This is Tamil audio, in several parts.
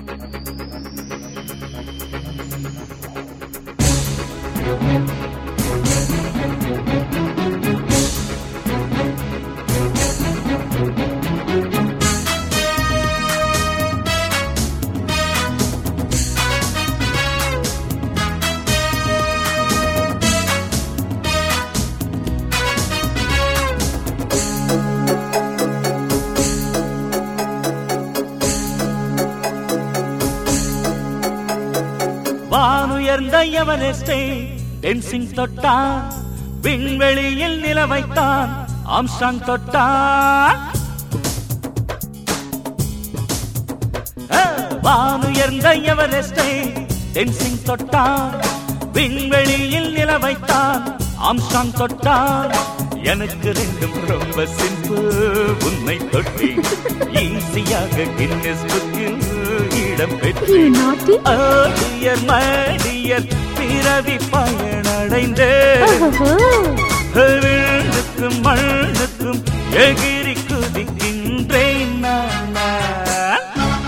வானுயர்ந்த எவரெஸ்டை டென்சிங் தொட்டான் விண்வெளியில் நிலவைத்தான் ஆம்ஸ்டாங் தொட்டான் ஆ, வானுயர்ந்த எவரெஸ்டை டென்சிங் தொட்டான் விண்வெளியில் நிலவைத்தான் ஆம்ஸ்டாங் தொட்டான் எனக்கு ரெண்டும் ரொம்ப சிம்பிள் உன்னை தொட்டி ஈஸியாக கின்னஸ் புக்கில் இடம் பெற்று You naughty. டியர் மடியர் பிறவி பயனடைந்து ஓஹோ விழுக்கும் மண்ணுக்கும் எகிரி குதிக்கின்றேன் நான் நான்.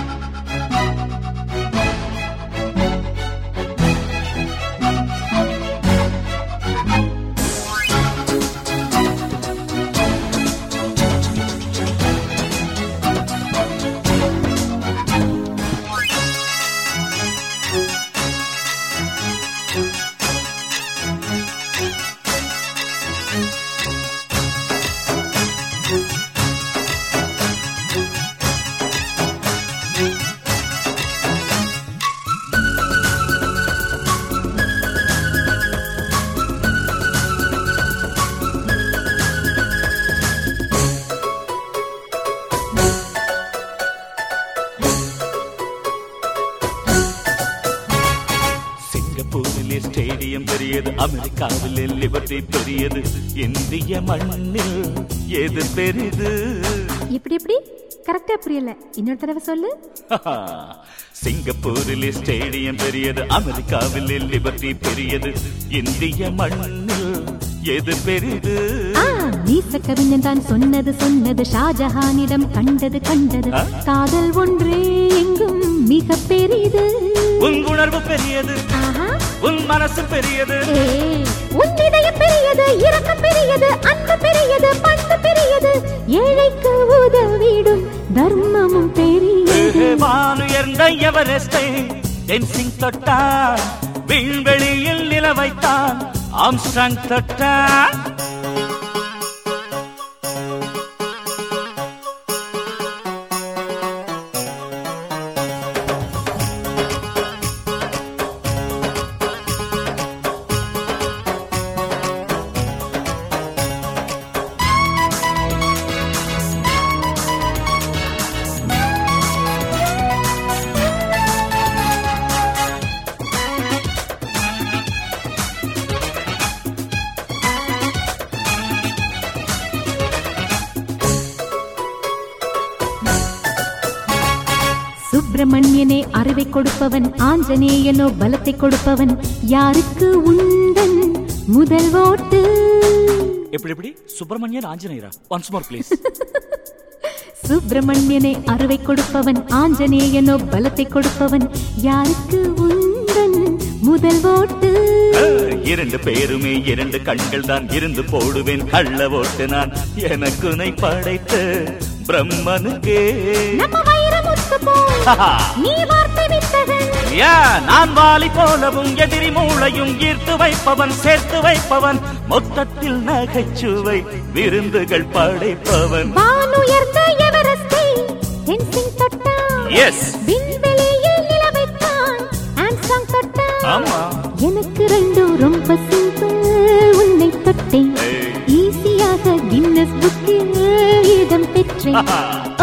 சிங்கப்பூரிலே ஸ்டேடியம் பெரியது அமெரிக்காவிலே லிபர்டி பெரியது இந்திய மண்ணில் எது பெரிது எப்படி எப்படி கரெக்டா புரியல இன்னொரு தடவை சொல்லு சிங்கப்பூரிலே ஸ்டேடியம் பெரியது அமெரிக்காவிலே லிபர்டி பெரியது இந்திய மண்ணில் எது பெரிது ஆ மீச கவிஞன் தான் சொன்னது சொன்னது ஷாஜஹானிடம் கண்டது கண்டது ஆ? காதல் ஒன்றே எங்கும் மிக பெரிது உன் உணர்வு பெரியது ஆஹா உன் மனசு பெரியது ஏய், உன் இதயம் பெரியது இரக்கம் பெரியது அன்பு பெரியது பண்பு பெரியது ஏழைக்கு உதவிடும் தர்மமும் பெரியது வானுயர்ந்த எவரெஸ்டை டென்சிங் தொட்டான் விண்வெளியில் நிலவைத்தான் ஆம்ஸ்டாங் தொட்டான் சுப்பிரமணியனே அறிவை கொடுப்பவன் ஆஞ்சநேயனோ பலத்தை கொடுப்பவன் யாருக்கு உந்தன் முதல் ஓட்டு எப்படி எப்படி சுப்பிரமணியன் ஆஞ்சநேயரா ஒன்ஸ் மோர் ப்ளீஸ் சுப்பிரமணியனே அறிவை கொடுப்பவன் ஆஞ்சநேயனோ பலத்தை கொடுப்பவன் யாருக்கு உந்தன் முதல் ஓட்டு இரண்டு பேருமே இரண்டு கண்கள் தான் இருந்து போடுவேன் கள்ள ஓட்டு நான் எனக்குனை படைத்த பிரம்மனுக்கே நம்ம வைரமுத்து போல் நீ வார்த்தை வித்தகன் யா, நான் வாலி போலவும் எதிரி மூளையும் ஈர்த்து வைப்பவன் சேர்த்து வைப்பவன் மொத்தத்தில் நகைச்சுவை விருந்துகள் படைப்பவன் வானுயர்ந்த எவரெஸ்டை டென்சிங் தொட்டான் எஸ் விண்வெளியில் நிலவைத்தான் ஆம்ஸ்டாங் தொட்டான் ஆமா எனக்கு ரெண்டும் ரொம்ப சிம்பிள் உன்னை தொட்டேன் ஏய். ஈஸியாக கின்னஸ் புக்கில் இடம் பெற்றேன்